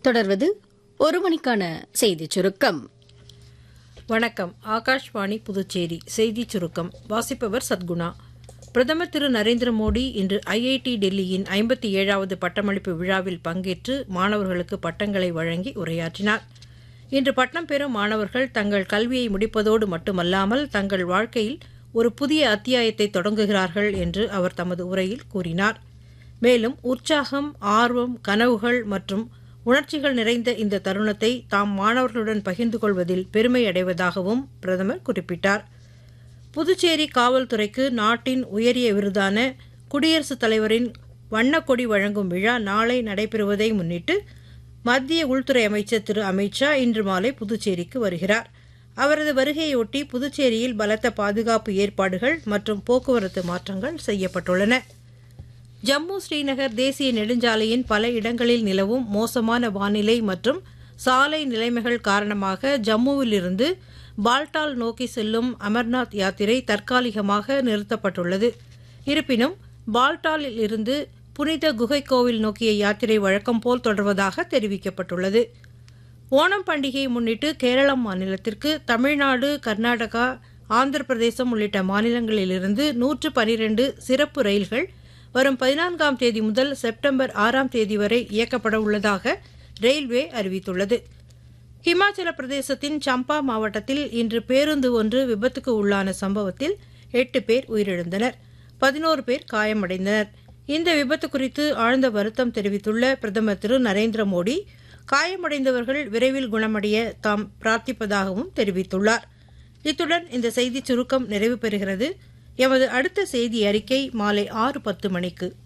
தொடர்வது ஒரு மணிக்கான செய்திச் சுருக்கம் வணக்கம் ஆகாஷ்வாணி புதுச்சேரி செய்திச் சுருக்கம் வாசிப்பவர் சத்குணா பிரதமர் திரு நரேந்திர மோடி இன்று ஐஐடி டெல்லியின் ஐம்பத்தி ஏழாவது பட்டமளிப்பு விழாவில் பங்கேற்று மாணவர்களுக்கு பட்டங்களை வழங்கி உரையாற்றினார் இன்று பட்டம் பெறும் மாணவர்கள் தங்கள் கல்வியை முடிப்பதோடு மட்டுமல்லாமல் தங்கள் வாழ்க்கையில் ஒரு புதிய அத்தியாயத்தை தொடங்குகிறார்கள் என்று அவர் தமது உரையில் கூறினார் மேலும் உற்சாகம் ஆர்வம் கனவுகள் மற்றும் உணர்ச்சிகள் நிறைந்த இந்த தருணத்தை தாம் மாணவர்களுடன் பகிர்ந்து கொள்வதில் பெருமை அடைவதாகவும் பிரதமர் குறிப்பிட்டார் புதுச்சேரி காவல்துறைக்கு நாட்டின் உயரிய விருதான குடியரசுத் தலைவரின் வண்ணக்கொடி வழங்கும் விழா நாளை நடைபெறுவதை முன்னிட்டு மத்திய உள்துறை அமைச்சர் திரு அமித்ஷா இன்று மாலை புதுச்சேரிக்கு வருகிறார் அவரது வருகையொட்டி புதுச்சேரியில் பலத்த பாதுகாப்பு ஏற்பாடுகள் மற்றும் போக்குவரத்து மாற்றங்கள் செய்யப்பட்டுள்ளன ஜம்மு ஸ்ரீநகர் தேசிய நெடுஞ்சாலையின் பல இடங்களில் நிலவும் மோசமான வானிலை மற்றும் சாலை நிலைமைகள் காரணமாக ஜம்முவிலிருந்து பால்டால் நோக்கி செல்லும் அமர்நாத் யாத்திரை தற்காலிகமாக நிறுத்தப்பட்டுள்ளது இருப்பினும் பால்டாலில் இருந்து புனித குகை கோவில் நோக்கிய யாத்திரை வழக்கம் போல் தொடர்வதாக தெரிவிக்கப்பட்டுள்ளது ஓணம் பண்டிகையை முன்னிட்டு கேரளம் மாநிலத்திற்கு தமிழ்நாடு கர்நாடகா ஆந்திர பிரதேசம் உள்ளிட்ட மாநிலங்களிலிருந்து நூற்று பனிரெண்டு சிறப்பு ரயில்கள் வரும் பதினான்காம் தேதி முதல் செப்டம்பர் ஆறாம் தேதி வரை இயக்கப்பட உள்ளதாக ரயில்வே அறிவித்துள்ளது ஹிமாச்சல பிரதேசத்தின் சம்பா மாவட்டத்தில் இன்று பேருந்து ஒன்று விபத்துக்கு உள்ளான சம்பவத்தில் எட்டு பேர் உயிரிழந்தனர் பதினோரு பேர் காயமடைந்தனர் இந்த விபத்து குறித்து ஆழ்ந்த வருத்தம் தெரிவித்துள்ள பிரதமர் திரு நரேந்திர மோடி காயமடைந்தவர்கள் விரைவில் குணமடைய தாம் பிரார்த்திப்பதாகவும் தெரிவித்துள்ளார் இத்துடன் இந்த செய்திச் சுருக்கம் நிறைவு பெறுகிறது எமது அடுத்த செய்தி அறிக்கை மாலை ஆறு பத்து மணிக்கு